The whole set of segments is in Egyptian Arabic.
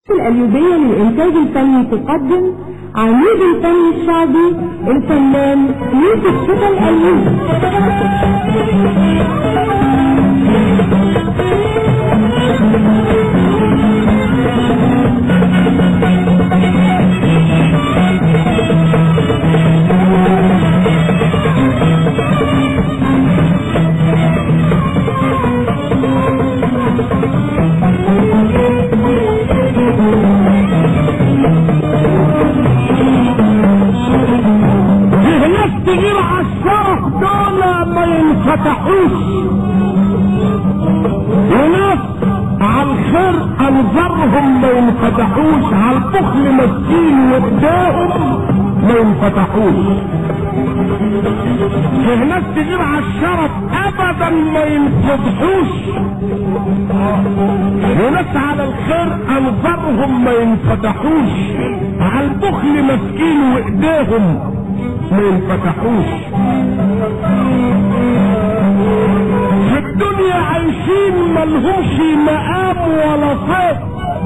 الأليوبية للإنتاج الفني تقدم عميد الفن الشعبي الفنان يوسف شفا الأيوبي فيه ناس تغير على الشرف دول ما ينفتحوش وناس على الخير انظرهم ما ينفتحوش على البخل مسكين وقداهم ما ينفتحوش فيه ناس تغير على الشرف ابدا ما ينفتحوش وناس على الخير انظرهم ما ينفتحوش على البخل مسكين وايديهم ما ينفتحوش في الدنيا عايشين ملهمش مقام ولا صيت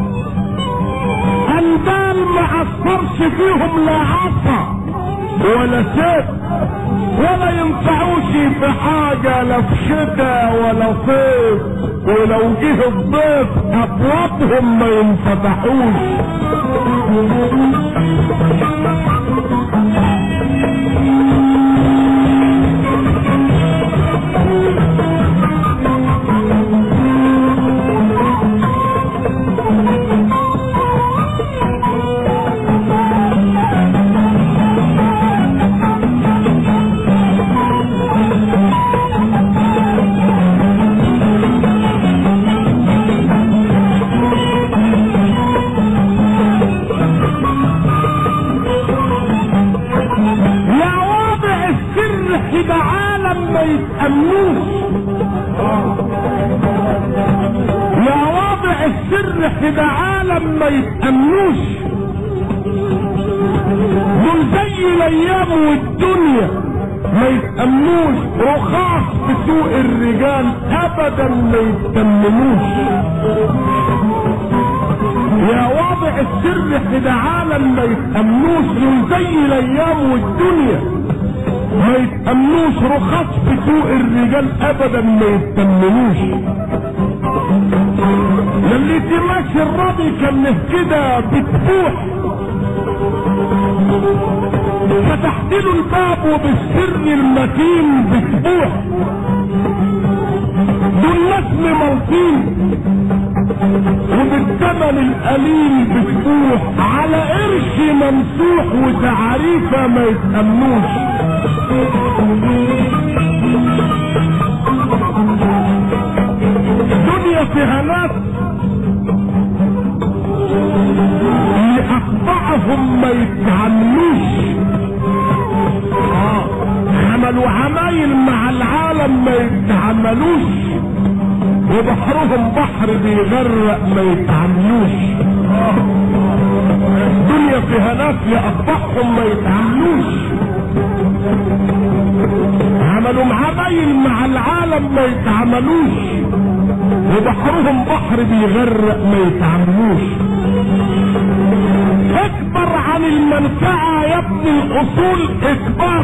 اندال ما اثرش فيهم لا عصا ولا سيف ولا ينفعوش في حاجة لا في شتاء ولا صيف ولو جه الضيف ابوابهم ما ينفتحوش يا واضع السر في عالم ما يتأمنوش يا واضع السر في عالم ما يتأمنوش دول زي الايام والدنيا ما يتأمنوش رخاص في سوق الرجال ابدا ما يتأمنوش يا واضع السر في عالم ما يتأمنوش دول زي الايام والدنيا ما يتأمنوش رخص في سوق الرجال ابدا ما يتأمنوش للي تماشي الراضي كان كده بتفوح فتحت له الباب وبالسر المتين بتبوح دول ناس مملطين وبالثمن القليل بتفوح على قرش ممسوح وتعريفه ما يتأمنوش الدنيا فيها ناس لأخطأهم ما يتعملوش آه. عملوا عمايل مع العالم ما يتعملوش وبحرهم بحر بيغرق ما يتعملوش الدنيا فيها ناس لأخطأهم ما يتعملوش عملوا عمايل مع العالم ما يتعملوش وبحرهم بحر بيغرق ما يتعملوش اكبر عن المنفعة يا ابن الاصول اكبر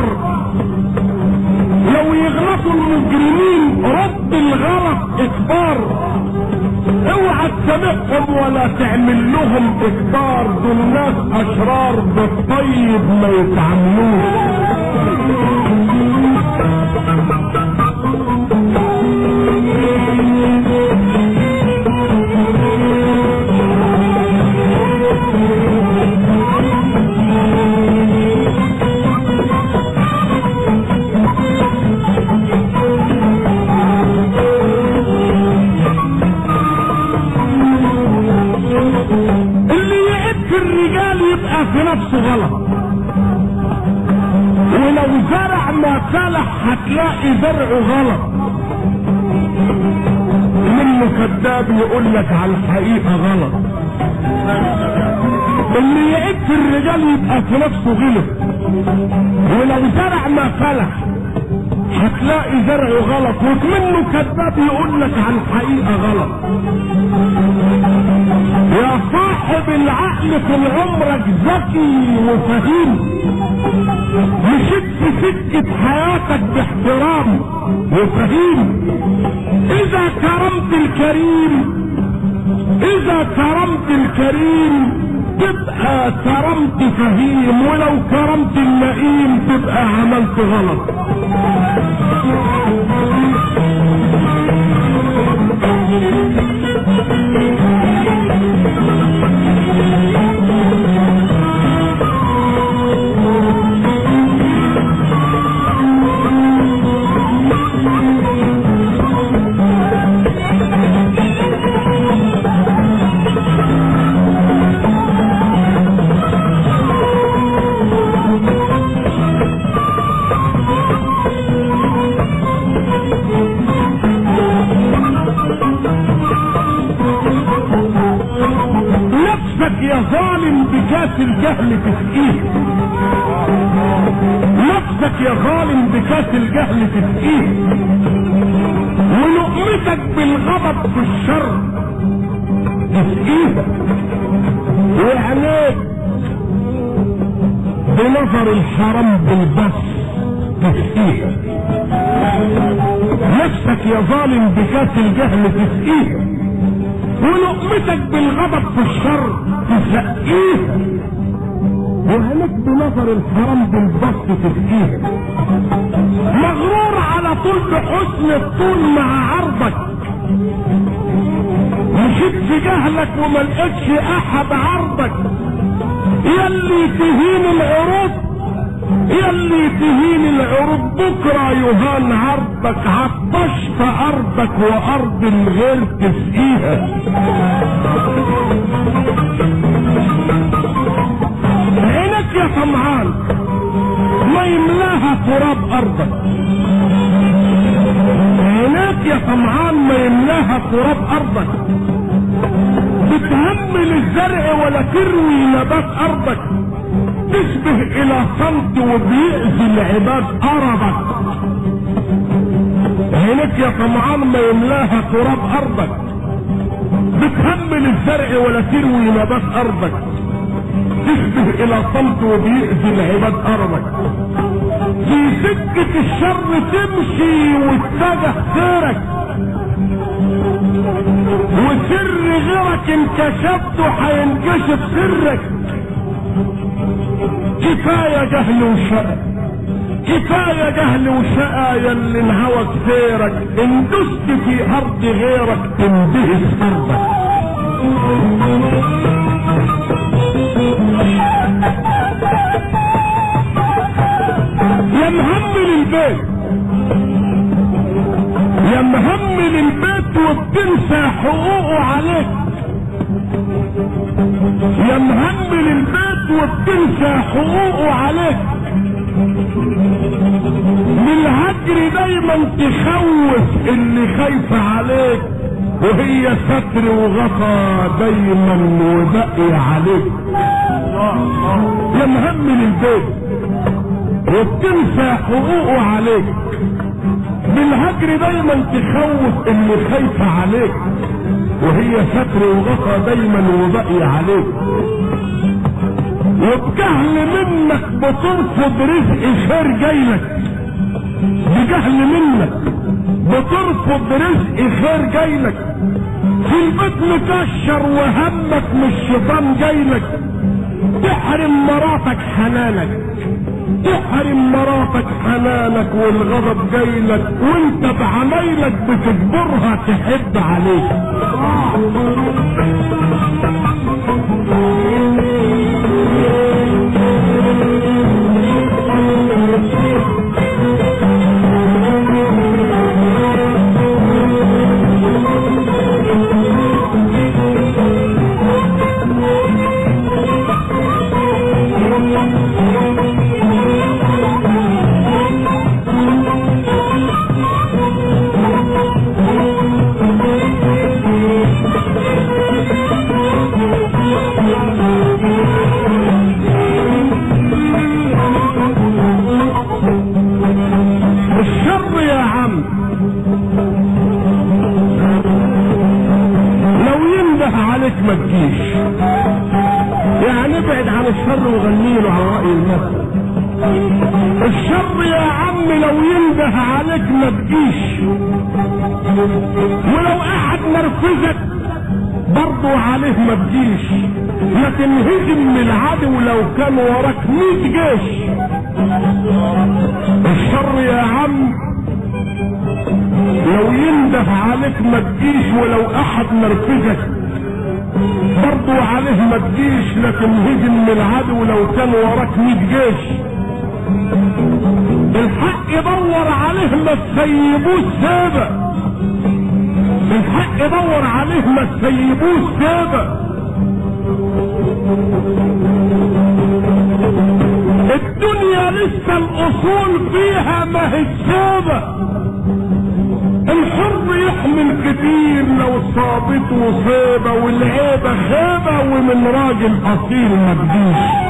لو يغلطوا المجرمين رد الغلط اكبر اوعى تسامحهم ولا تعمل لهم اكبار دول ناس اشرار بالطيب ما يتعاملوش اللي يعد في الرجال يبقى في نفسه غلط ولو زرع ما فلح هتلاقي زرعه غلط منه كذاب يقول لك على الحقيقة غلط اللي يعد في الرجال يبقى في نفسه غلط ولو زرع ما فلح هتلاقي زرعه غلط وكمنه كذاب يقول لك عن حقيقة غلط يا صاحب العقل طول عمرك ذكي وفهيم مشيت في سكة حياتك باحترام وفهيم اذا كرمت الكريم اذا كرمت الكريم تبقى كرمت فهيم ولو كرمت اللئيم تبقى عملت غلط نفسك يا ظالم بكاس الجهل تسقيه نفسك يا ظالم بكاس الجهل تسقيه ولقمتك بالغضب في الشر تسقيها وعينيك بنظر الحرام بالبس تسقيها نفسك يا ظالم بكاس الجهل تسقيها ولقمتك بالغضب في الشر تسقيها وعينك بنظر الحرام بالبسط تسقيها مغرور على طول بحسن الطول مع عرضك مشيت في جهلك وما لقيتش احد عرضك يلي تهين العروض يلي تهين العروض بكره يهان عرضك عطشت ارضك وارض الغير تسقيها عينك يا طمعان ما يملاها تراب ارضك عينك يا طمعان ما يملاها تراب ارضك بتهمل الزرع ولا تروي نبات ارضك تشبه الى صمت وبيأذي العباد ارضك عينك يا طمعان ما يملاها تراب ارضك بتهمل الزرع ولا تروي نبات ارضك تشبه الى صمت وبيأذي العباد ارضك في سكة الشر تمشي واتجه سيرك وسر غيرك انكشفته هينكشف سرك كفاية جهل وشقى كفاية جهل وشقى يلي انهوى سيرك ان دست في ارض غيرك تندهس ارضك يا مهمل البيت يا مهمل البيت وبتنسى حقوقه عليك يا مهمل البيت وبتنسى حقوقه عليك من الهجر دايما تخوف اللي خايفة عليك وهي ستر وغطى دايما وبقي عليك يا مهمل البيت وبتنسى حقوقه عليك بالهجر دايما تخوف اللي خايفة عليك وهي ستر وغطى دايما وبقي عليك وبجهل منك بترفض رزق خير جايلك بجهل منك بترفض رزق خير جايلك في البيت مكشر وهمك مش شيطان جايلك تحرم مراتك حنانك تحرم مراتك حنانك والغضب جايلك وانت بعمايلك بتجبرها تحب عليك الشر يعني ابعد عن الشر وغني له على رأي المثل الشر يا عم لو ينده عليك ما تجيش ولو قعد نرفزك برضو عليه ما تجيش لكن هجم من العدو لو كان وراك ميت جيش الشر يا عم لو ينده عليك ما تجيش ولو احد نرفزك برضو عليه ما تجيش لكن هجم من العدو لو كان وراك ميت جيش الحق يدور عليه ما تسيبوش سابق الحق يدور عليه ما تسيبوش سابق الدنيا لسه الاصول فيها ما هي سابق الحر يحمل كتير لو صابت وصيبة والعيبة خيبة ومن راجل اصيل ما تجيش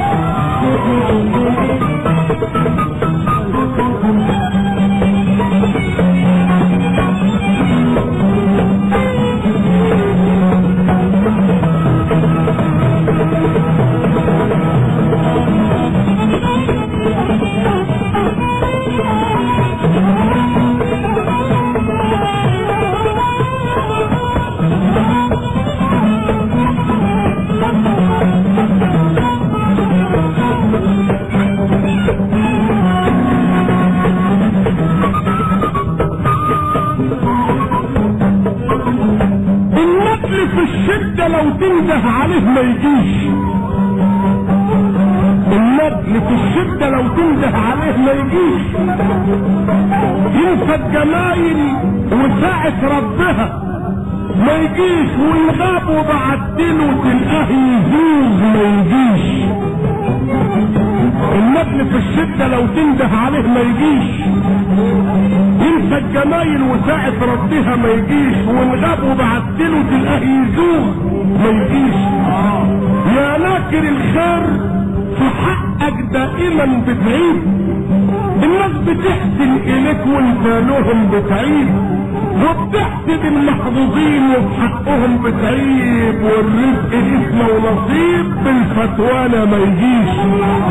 النقل في الشدة لو تنده عليه ما يجيش النقل في الشدة لو تنده عليه ما يجيش ينسى الجمايل وساعة ربها ما يجيش والغاب وبعدله تلقاه يزوز ما يجيش النبل في الشدة لو تنده عليه ما يجيش ينسى الجمايل وساعة ردها ما يجيش والغاب وبعدله تلقاه يزوز ما يجيش يا ناكر الخير في حقك دائما بتعيد الناس بتحسن اليك وانت لهم بتعيد وبتحسد المحظوظين وفي حقهم بتعيب والرزق اسمه ونصيب بالفتوانة ما يجيش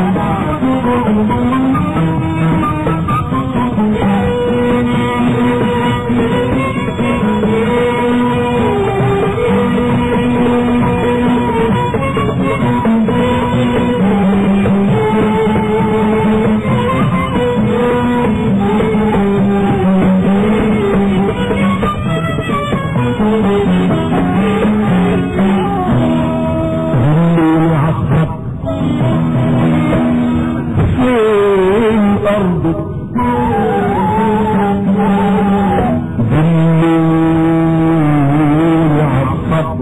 اللي عصب فين أرضك اللي عصب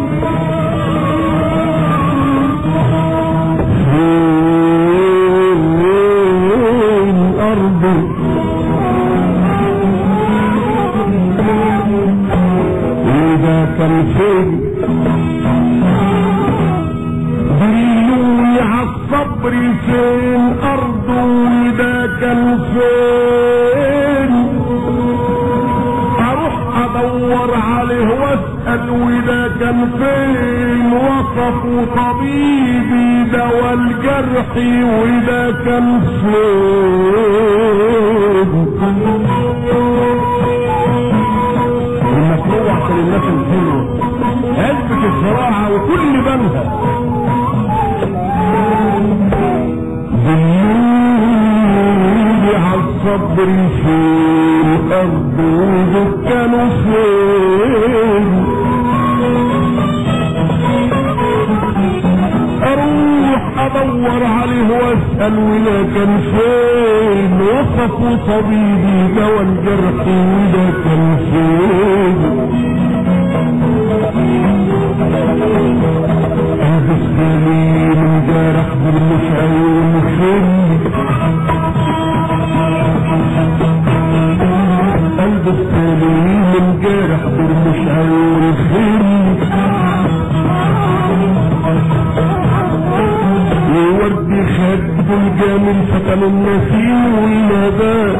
فين أرضك إذا كان فين دلوني عالصبر فين أرضه وده كان فين أروح أدور عليه وأسأل وده كان فين وصفوا طبيبي دوا الجرح وده كان فين المشروع عشان الناس الحلوة علبة الزراعة وكل بنها دلوني عالصبر فين الأرض وذكانوا فين أروح أدور عليه وأسأل ولا كان فين وصفوا طبيبي دوا الجرح وده كان فين قلب السليم جارح بالمش عيون خلي قلب السليم جارح بالمش عيون خلي وورد خد الجامل فتن النسيم والنبات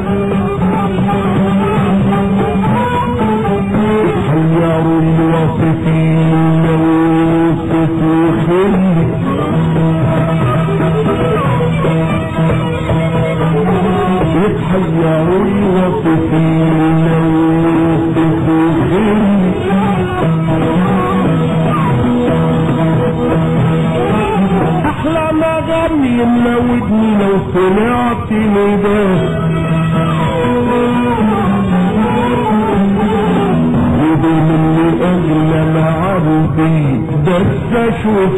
حيروا الوصفين وصفوا خلي يملى ودني لو سمعت نداه ودي مني اغلى ما عندي بس اشوف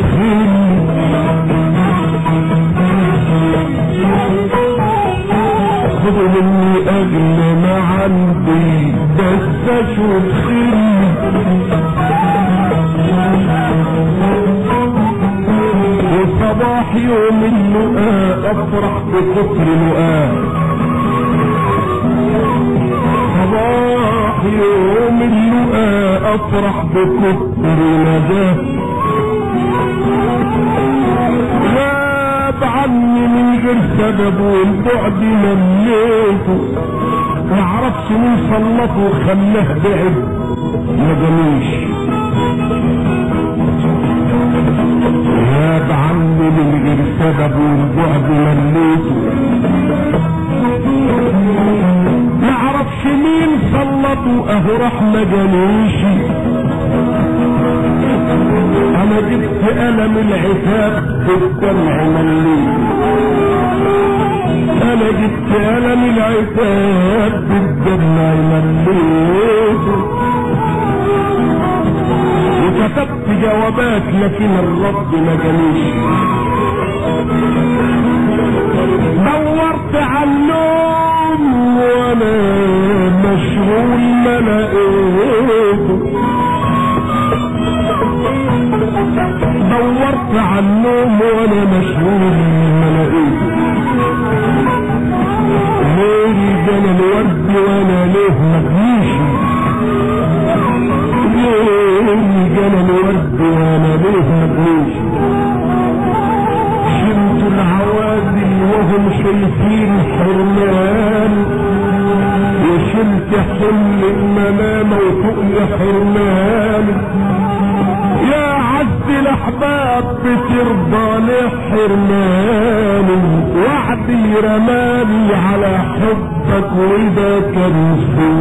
خذوا مني اغلى ما عندي بس اشوف وصباح يوم اللقاء افرح بكتر لقاء صباح يوم اللقاء افرح بكتر نجاه غاب عني من غير سبب والبعد مليته ما اعرفش مين سلطه وخلاه بعد ما جاليش غاب عني من غير سبب والبعد مليته ما اعرفش مين سلطه اهو راح ما جاليش انا جبت الم العتاب بالدمع مليت انا جبت الم العتاب بالدمع مليت وكتبت جوابات لكن الرد ما جاليش دورت على النوم وانا مشغول ما لقيته دورت على النوم وانا مشغول ما لقيته ليه جنى الورد وانا ليه مجنيش ليه جنى الورد وانا ليه مجنيش شمت العوادل وهم شايفين حرمان وشلت حمل المنام وتقل حرمان يا عز الاحباب بترضى لحرماني وعدي رماني على حبك وده كان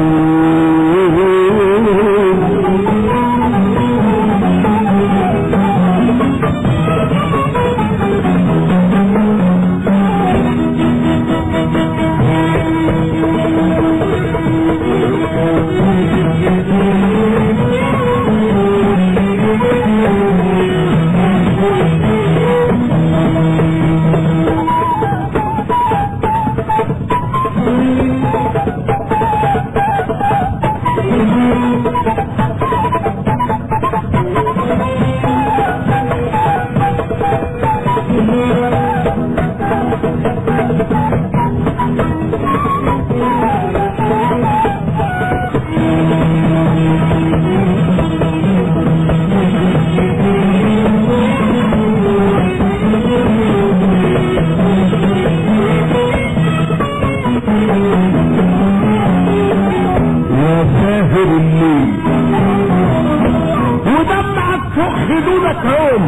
يا ساهر الليل ودمعك فوق خدودك يوم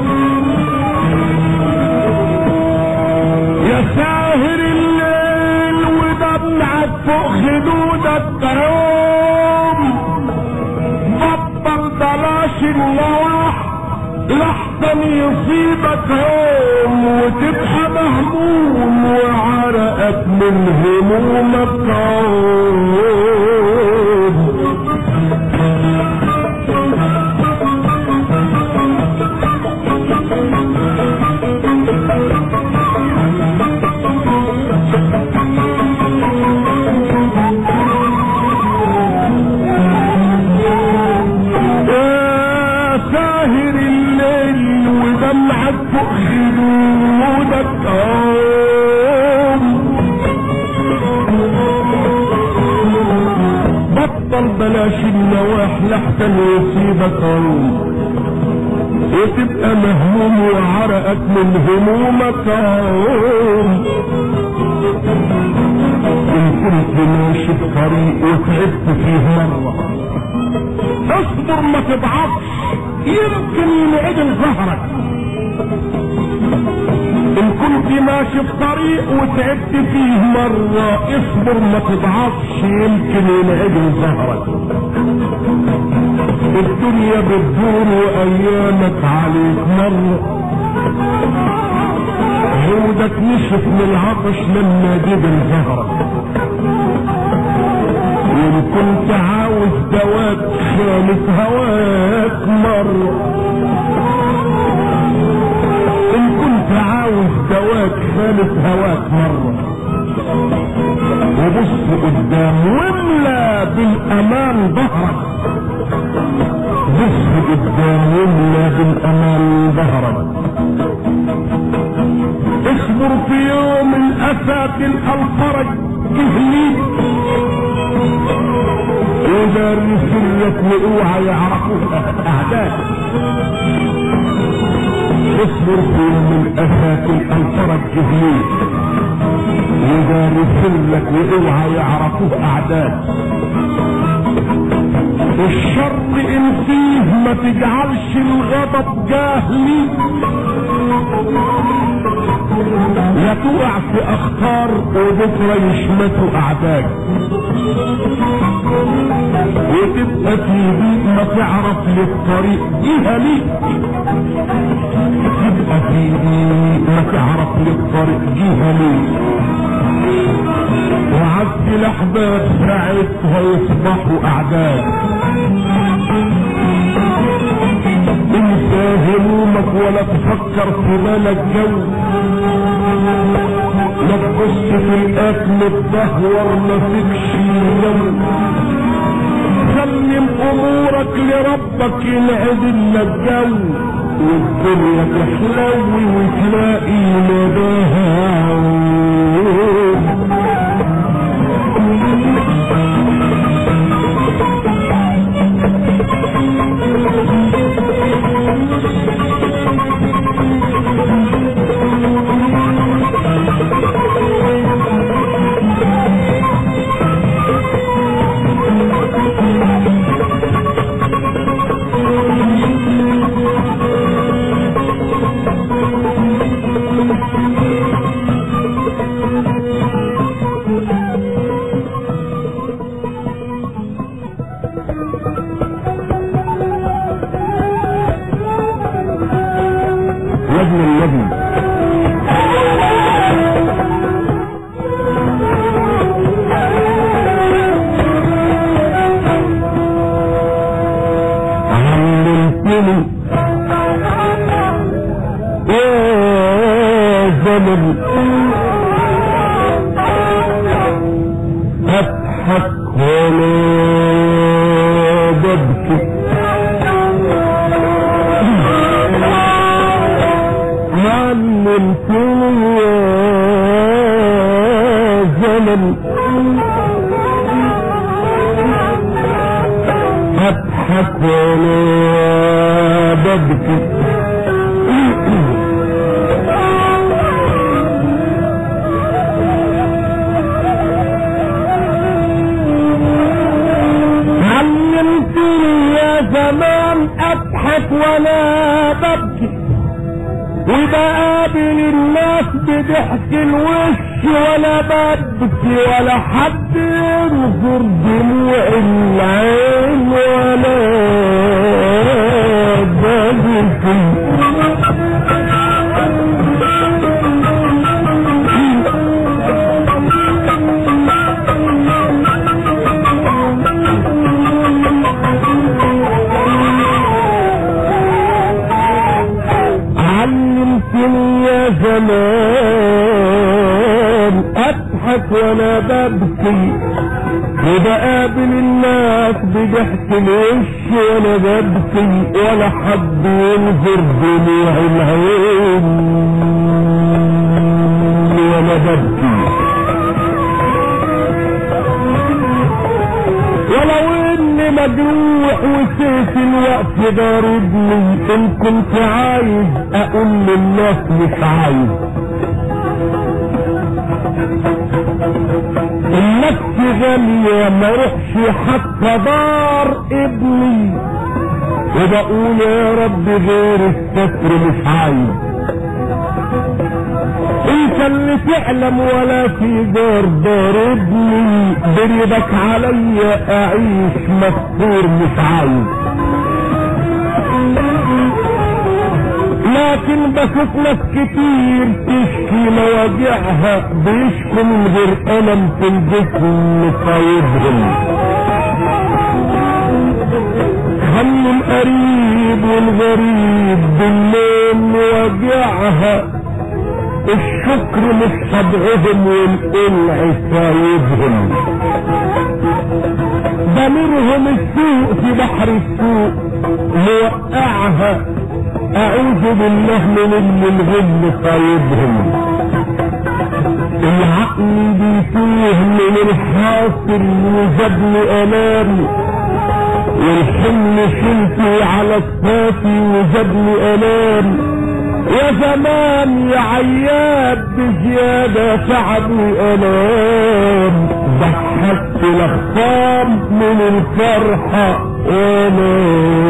يا ساهر الليل ودمعك فوق خدودك يوم بطل بلاش اللواح لحظة يصيبك يوم وتبقى مهموم وعرقك من همومك عوم يا ساهر الليل ودمعك فوق خدودك قوم بطل بلاش النواح لحسن يصيبك قوم وتبقى مهموم وعرقك من همومك قوم ان كنت ماشي في طريق وتعبت فيه مره اصبر ما تضعفش يمكن ينعدل ظهرك ان كنت ماشي في طريق وتعبت فيه مرة اصبر ما تضعفش يمكن ينعدل ظهرك الدنيا بتدور وايامك عليك مرة عودك نشف من العطش لما جيب الزهرة وان كنت عاوز دواك خالف هواك مرة ان كنت عاوز دواك خالف هواك مرة وبص قدام واملى بالامان ظهرك بص قدام واملى بالامان ظهرك اصبر في يوم الاسى تلقى الفرج تهليك وده رسلك واوعى يعرفوها اعداء اصبر في يوم الاسى تلقى الفرج تهليك وده رسلك واوعى يعرفوه اعداء الشر ان فيه ما تجعلش الغضب جاهلي لا تقع في اخطار وبكره يشمتوا اعداك وتبقى في بيت ما تعرف للطريق جهه ليك تبقى في بيت ما تعرف للطريق جهه ليك وعد الاحباب ساعتها يصبحوا اعداء انسى همومك ولا تفكر في مالك جو لا تبص في الاكل الدهور ما فيكش يوم سلم امورك لربك ينعدل لك جو والدنيا تحلوي وتلاقي نداها يا ابن النبي علمتني يا زمن اضحك ولا ببكي علمتني يا زمن اضحك ولا ببكي علمتني يا زمان اضحك ولا ببكي وبقابل الناس بضحك الوش ولا ببكي ولا حد ينظر دموع العين ولا ببكي علمتني يا زمان اضحك وانا ببكي وبقابل الناس بضحك الوش وانا ببكي ولا حد ينظر دموع العين وانا ببكي ولو اني مجروح وسيف الوقت ضاربني ان كنت عايز اقول للناس مش عايز النفس غالية ما روحش حتى دار ابني وبقول يا رب غير الستر مش عايز انت اللي تعلم ولا في دار ضاربني بريدك عليا اعيش مستور مش عايز لكن بشوف ناس كتير تشكي مواجعها بيشكوا من غير ألم في الجسم طايبهم هم القريب والغريب بالليل مواجعها الشكر مش طبعهم والقلع سايبهم ضميرهم السوء في بحر السوء موقعها اعوذ بالله من اللي الغل صايبهم العقل بيتوه من الحاصل وجابني الامي والحمل شلته على كتافي وجابني الامي يا زمان يا عياد بزيادة تعبني الام ضحكت الاخصام من الفرحة وانا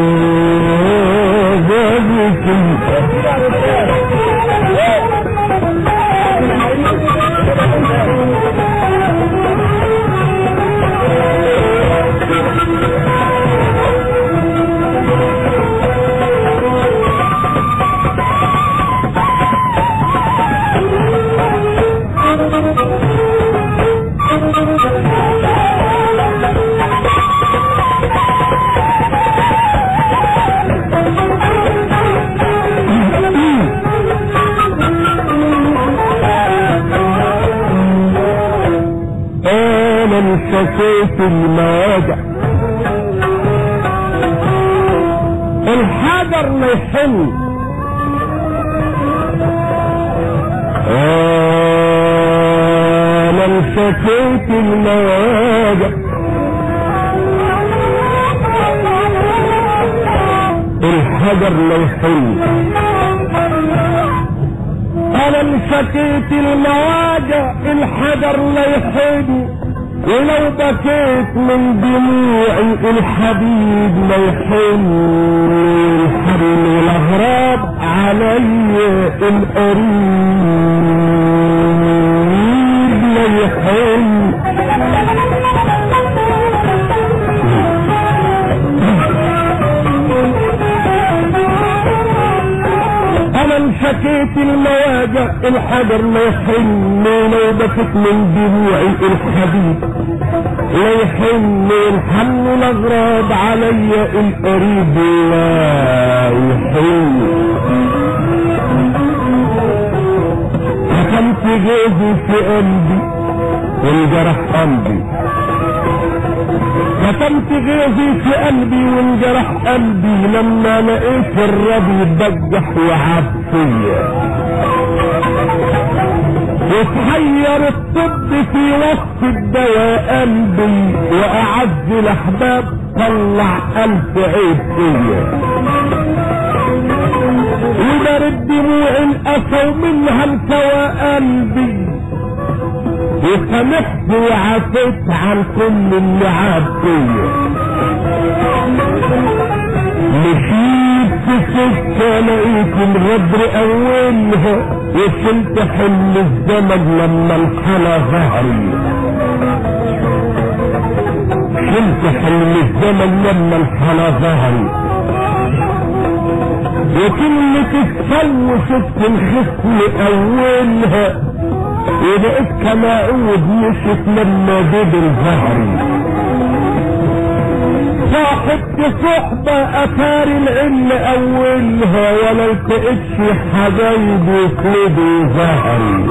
انا انشكيت المواجع الحجر ما يحل انا انشكيت المواجع الحجر ما يحل انا انشكيت المواجع الحجر لا يحل ولو بكيت من دموعي الحبيب لا يحل الحبل والاغراب علي القريب لا يحل انا انشكيت المواجع الحجر لا يحن لو بكت من دموعي الحبيب لا يحن الحن الاغراب علي القريب لا يحن حكمت جوزي في قلبي وانجرح قلبي كتمت غيظي في قلبي وانجرح قلبي لما لقيت الرب يتبجح وعاب فيا وتحير الطب في وصف الدواء قلبي واعز الاحباب طلع الف عيب فيا وبرد دموع الاسى ومنها التوى قلبي وسامحت وعفيت عن كل اللي عاب فيا مشيت في سكة لقيت الغدر أولها وشلت حل الزمن لما انحنى ظهري شلت حل الزمن لما انحنى ظهري وكلمة السو شفت الخصم أولها وبقيت كما عود مشت لما دبل ظهري صاحبت صحبة اثار العلم اولها ولا التقتش حبايب يسندوا ظهري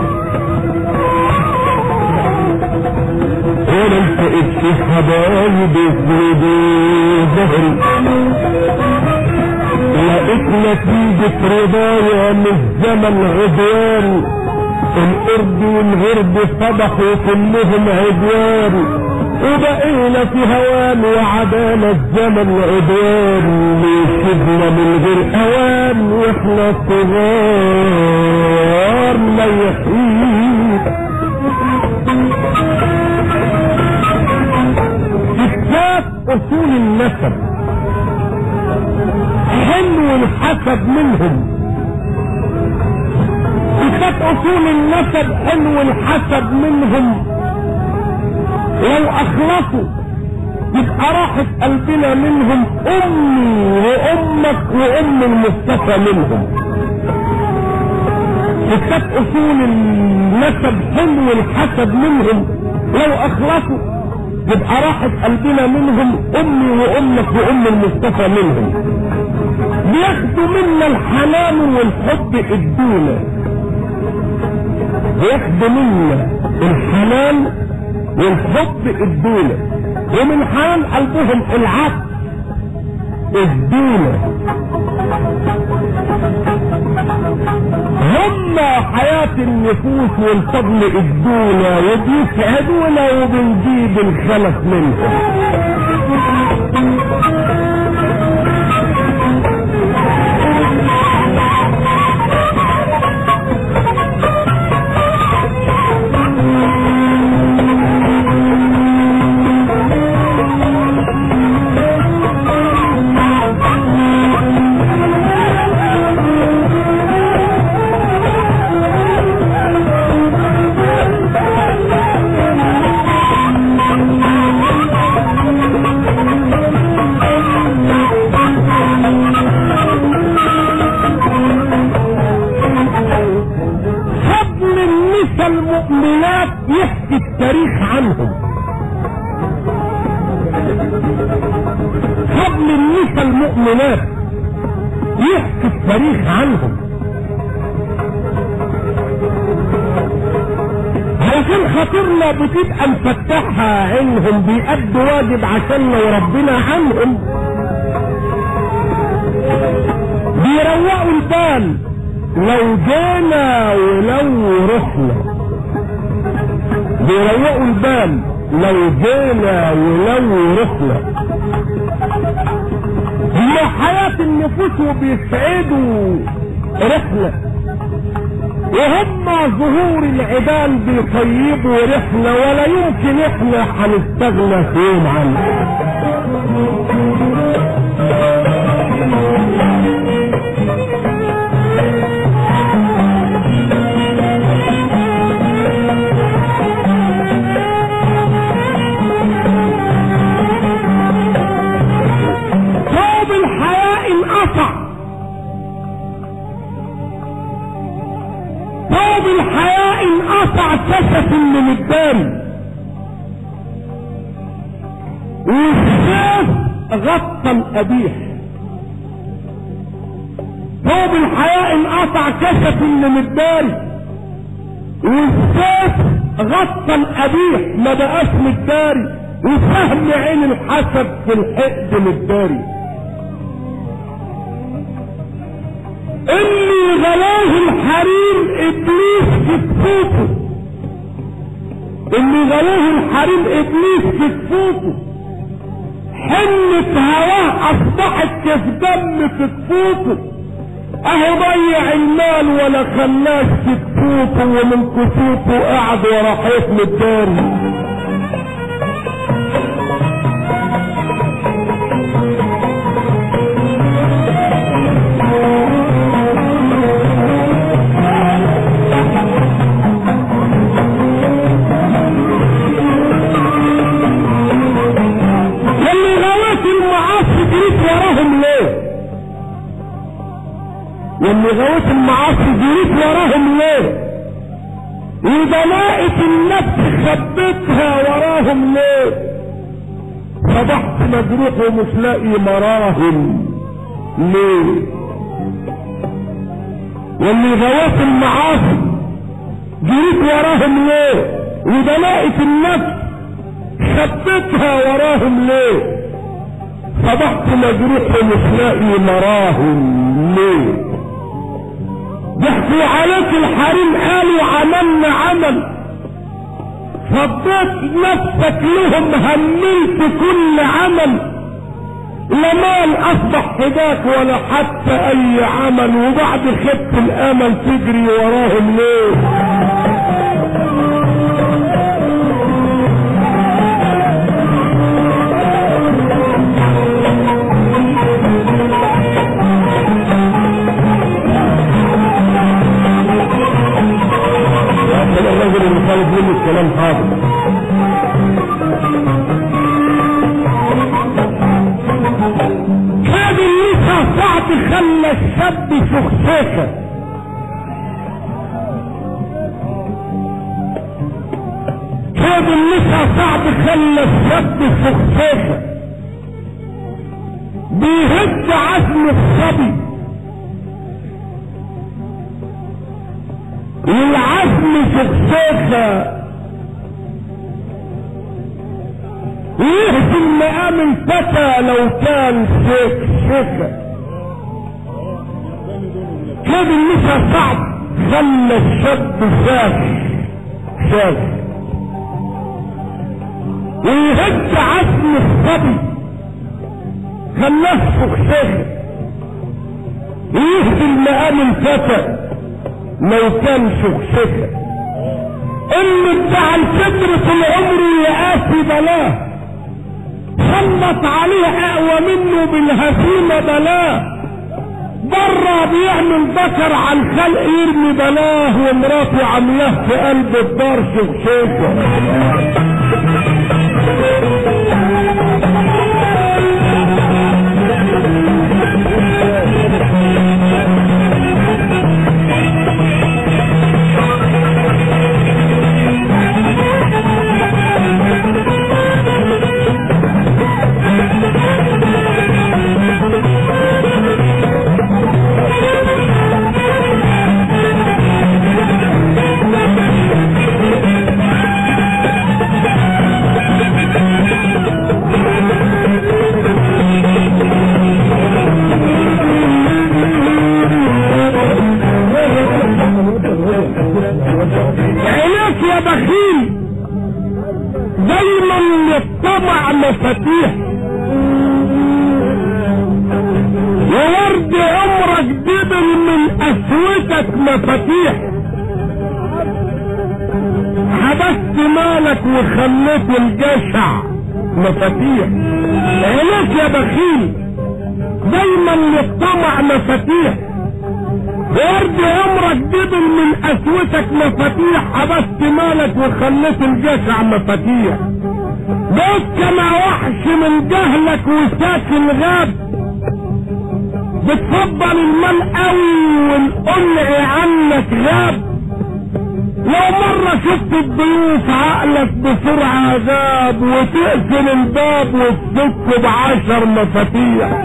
ولا التقتش حبايب يسندوا ظهري لقيت نتيجة رضايا من الزمن عدوان القرب والغرب صبحوا كلهم عدوان وبقينا في هوان وعدانا الزمن عدوان ليشبنا من غير اوان واحنا صغار لا يحيط كتاب اصول النسب حلو الحسب منهم كتاب اصول النسب حلو الحسب منهم لو اخلصوا يبقى راحت قلبنا منهم امي وامك وام المصطفى منهم وكانت اصول النسب حلو الحسب منهم لو اخلصوا يبقى راحت قلبنا منهم امي وامك وام المصطفى منهم بياخدوا منا الحنان والحب ادونا بياخدوا منا الحنان والحب ادونا ومن حنان قلبهم العطف ادونا هم حياة النفوس والفضل ادونا وبيسعدونا وبنجيب الخلف منهم فضل النساء المؤمنات يحكي التاريخ عنهم فضل النساء المؤمنات يحكي التاريخ عنهم علشان خاطرنا بتبقى مفتحها عينهم بيأدوا واجب عشاننا وربنا عنهم بيروقوا البال لو جينا ولو رحنا بيروقوا البال لو جينا ولو رحنا هم حياة النفوس وبيسعدوا رحلة وهم ظهور العبال بيطيبوا رحلة ولا يمكن احنا هنستغنى في يوم عنه ثوب الحياء انقطع ثوب الحياء انقطع كشف من الدم والسيف غطى القبيح ثوب الحياء انقطع كشف من الداري والسيف غطى القبيح ما بقاش متداري وفهم عين الحسد في الحقد متداري اللي غلاه الحريم ابليس في كفوفه اللي غلاه الحريم ابليس في كفوفه حنة هواه اصبحت كالدم في كفوفه اهو ضيع المال ولا خلاش في كفوفه ومن كفوفه قعد ورا حيط الداري اللي غوات المعاصي جريت وراهم ليه واللي غوات المعاصي جريت وراهم ليه ودلائق النفس خبتها وراهم ليه صبحت مجروح ومش لاقي مراهم ليه واللي غوات المعاصي جريت وراهم ليه ودلائق النفس خبتها وراهم ليه صبحت مجروح ومش لاقي مراهم ليه ضحكوا عليك الحريم قالوا عملنا عمل فضيت نفسك لهم هملت كل عمل لا مال اصبح فداك ولا حتى اي عمل وبعد خدت الامل تجري وراهم ليه كان الرجل اللي طالب مني الكلام حاضر هذه النساء صعب خلى الشاب شخشاكة كاد النساء صعب خلى الشاب سخسخة بيهد عزم الصبي والعزم سخسخة يهزم مقام الفتى لو كان سخسخة كاد النساء صعب خلى الشاب ساخ ساخ ويهد عزم الصبي خلاه سخسخة ويهزم مقام الفتى لو كان سخسخة اللي بتاع الفجر طول عمره يقاسي بلاه سلط عليه اقوى منه بالهزيمة بلاه بره بيعمل ذكر على الخلق يرمي بلاه ومراته عاملاه في قلب الدار شخشيخة عينيك يا بخيل دايما للطمع مفاتيح وورد عمرك دبل من قسوتك مفاتيح حبست مالك وخليت الجشع مفاتيح عينيك يا بخيل دايما للطمع مفاتيح ورد عمرك دبل من قسوتك مفاتيح حبست مالك وخليت الجشع مفاتيح بقيت كما وحش من جهلك وساكن غاب بتفضل المال قوي والقلع عنك غاب لو مرة شفت الضيوف عقلك بسرعة غاب وتقفل الباب وتفك بعشر مفاتيح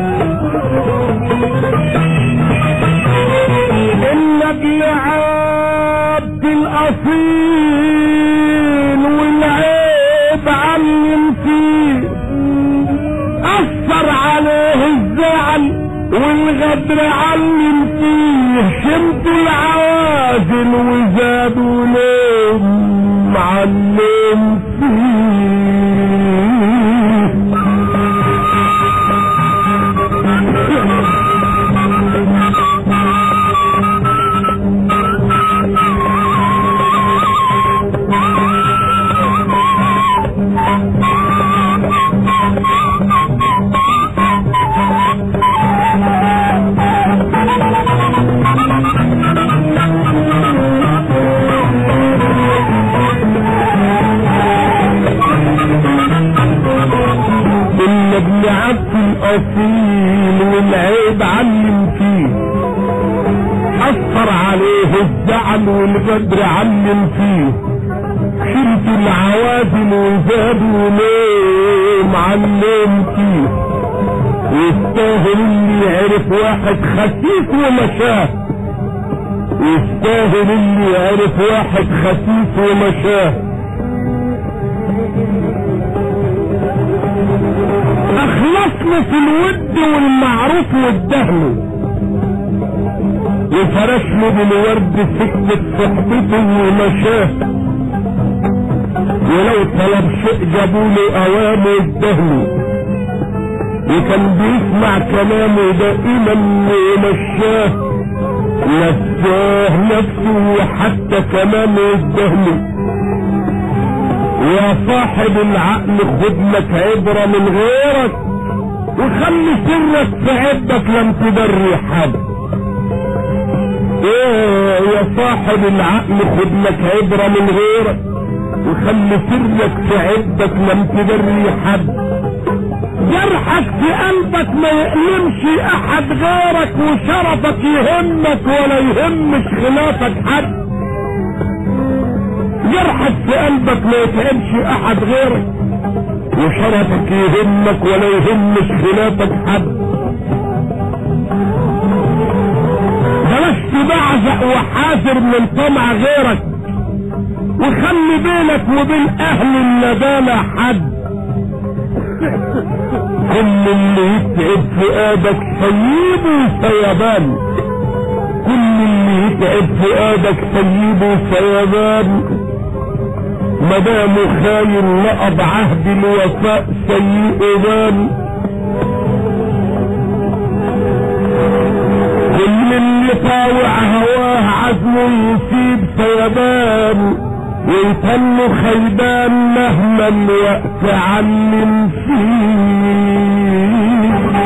النبي عبد الاصيل والعيب علم فيه اثر عليه الزعل والغدر علم فيه شمتوا العوازل وزادوا لهم علم فيه إن ابن عبد الأصيل والعيب علم فيه أثر عليه الزعل والغدر علم فيه شلت العوازل وزادوا ليه معلم فيه يستاهل اللي يعرف واحد خسيس ومشاه يستاهل اللي يعرف واحد خسيس ومشاه اخلصنا في الود والمعروف والدهن وفرش له بالورد سكة صحبته ومشاه ولو طلب شيء جابوا له اوامه الدهن وكان بيسمع كلامه دائما ومشاه نساه نفسه وحتى كلامه الدهن يا صاحب العقل خد لك عبرة من غيرك وخلي سرك في عبك لم تبري حد ايه يا صاحب العقل خد لك عبرة من غيرك وخلي سرك في عبك لم تبري حد جرحك في قلبك ما يألمش احد غيرك وشرفك يهمك ولا يهمش خلافك حد جرحك في قلبك ما يتعبش احد غيرك وشرفك يهمك ولا يهمش خلافك حد بلاش تبعزق وحاذر من طمع غيرك وخلي بينك وبين اهل الندالة حد كل اللي يتعب فؤادك سيبه سيبان كل اللي يتعب فؤادك سيبه سيبان مدامه خاين لقب عهد الوفاء سيء بان كل اللي طاوع هواه عزمه يسيب سيبان ويتنه خيبان مهما الوقت علم فيه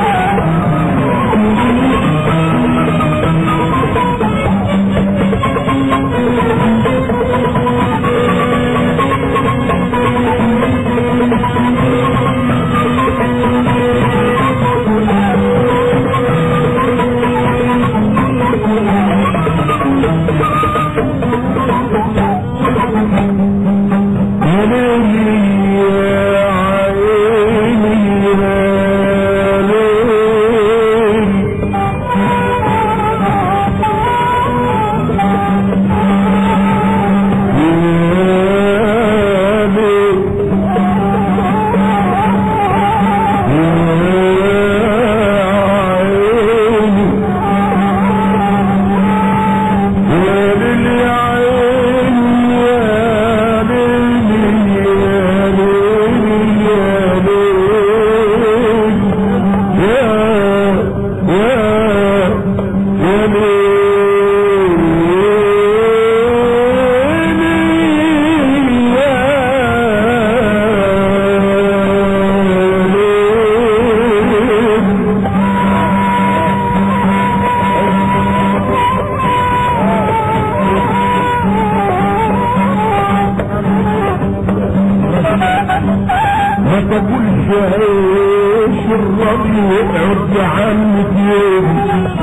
يا ليلي يا عيني يا ليلي يا ليلي ما تقولش عيش الربي وقعد عنك يوم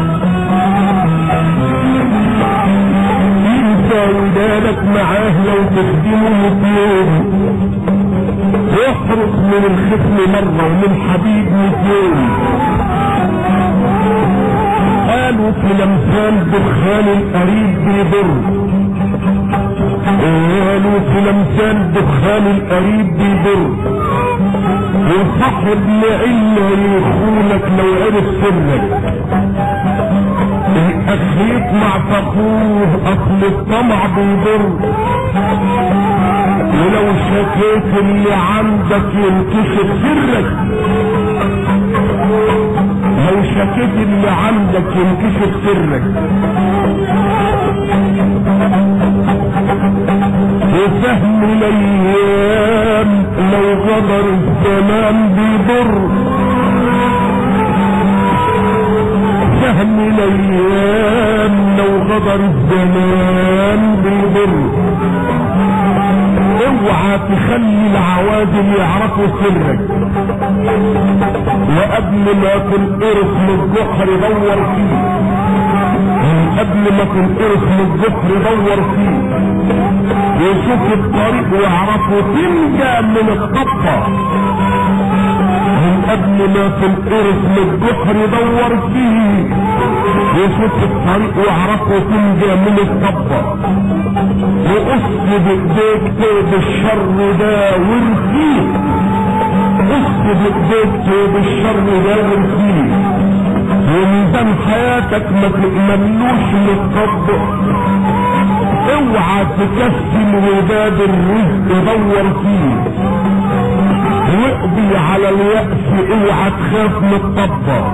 انت ودانك معاه لو تخدمه يوم واحرص من الخصم مرة ومن حبيب يوم قالوا في الامثال دخان القريب بيضر قالوا في الامثال دخان القريب بيضر وصاحب لعلة يخونك لو عرف سرك الاخ يطمع فاخوه اصل الطمع بيضر ولو شكيت اللي عندك ينكشف سرك لو شكيت اللي عندك ينكشف سرك وفهم الايام لو غدر الزمان بيضر فهم الايام لو غدر الزمان بيضر اوعى تخلي العوادل يعرفوا سرك وقبل ما تنقرص من الجحر دور فيه قبل ما تنقرص من الجحر دور فيه ويشوف الطريق ويعرفوا تنجى من الطبة من قبل ما تنقرص من الجحر دور فيه ويشوف الطريق ويعرفوا تنجى من الطبة وقص بايديك توب الشر ده وارفيه قص بايديك توب الشر ده وارفيه وميزان حياتك ما تأمنوش للطبق اوعى تكسل وداد الرزق دور فيه واقضي على اليأس اوعى تخاف من الطبة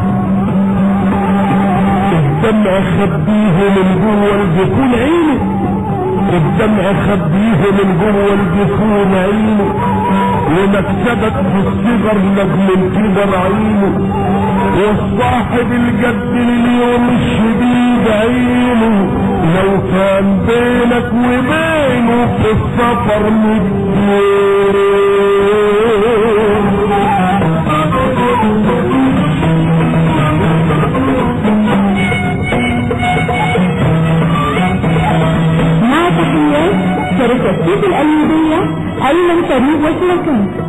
الدمع خبيه من جوه الجفون عينه الدمع خبيه من جوه الجفون عينه ومكسبك في الصغر نجم كبر عينه والصاحب الجد لليوم الشديد عينه لو كان بينك وبينه في السفر مدير مع تحيات شركة بيت الأيوبية أيمن طريق وسلكان